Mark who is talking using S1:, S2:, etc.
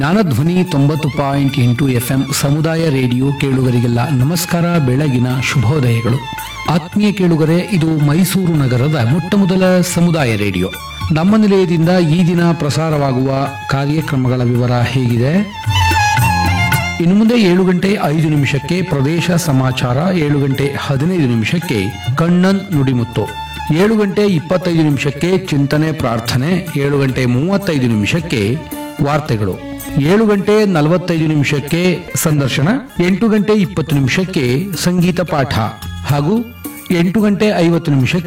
S1: ಜ್ಞಾನಧ್ವನಿ ತೊಂಬತ್ತು ಪಾಯಿಂಟ್ ಎಂಟು ಎಫ್ಎಂ ಸಮುದಾಯ ರೇಡಿಯೋ ಕೇಳುಗರಿಗೆಲ್ಲ ನಮಸ್ಕಾರ ಬೆಳಗಿನ ಶುಭೋದಯಗಳು ಆತ್ಮೀಯ ಕೇಳುಗರೆ ಇದು ಮೈಸೂರು ನಗರದ ಮೊಟ್ಟಮೊದಲ ಸಮುದಾಯ ರೇಡಿಯೋ ನಮ್ಮ ನಿಲಯದಿಂದ ಈ ದಿನ ಪ್ರಸಾರವಾಗುವ ಕಾರ್ಯಕ್ರಮಗಳ ವಿವರ ಹೇಗಿದೆ ಇನ್ನು ಮುಂದೆ ಏಳು ಗಂಟೆ ಐದು ನಿಮಿಷಕ್ಕೆ ಪ್ರದೇಶ ಸಮಾಚಾರ ಏಳು ಗಂಟೆ ಹದಿನೈದು ನಿಮಿಷಕ್ಕೆ ಕಣ್ಣನ್ ನುಡಿಮುತ್ತು ಏಳು ಗಂಟೆ ಇಪ್ಪತ್ತೈದು ನಿಮಿಷಕ್ಕೆ ಚಿಂತನೆ ಪ್ರಾರ್ಥನೆ ಏಳು ಗಂಟೆ ಮೂವತ್ತೈದು ನಿಮಿಷಕ್ಕೆ ವಾರ್ತೆಗಳು ಏಳು ಗಂಟೆ ನಲವತ್ತೈದು ನಿಮಿಷಕ್ಕೆ ಸಂದರ್ಶನ ಎಂಟು ಗಂಟೆ ಇಪ್ಪತ್ತು ನಿಮಿಷಕ್ಕೆ ಸಂಗೀತ ಪಾಠ ಹಾಗೂ ಎಂಟು ಗಂಟೆ ಐವತ್ತು ನಿಮಿಷಕ್ಕೆ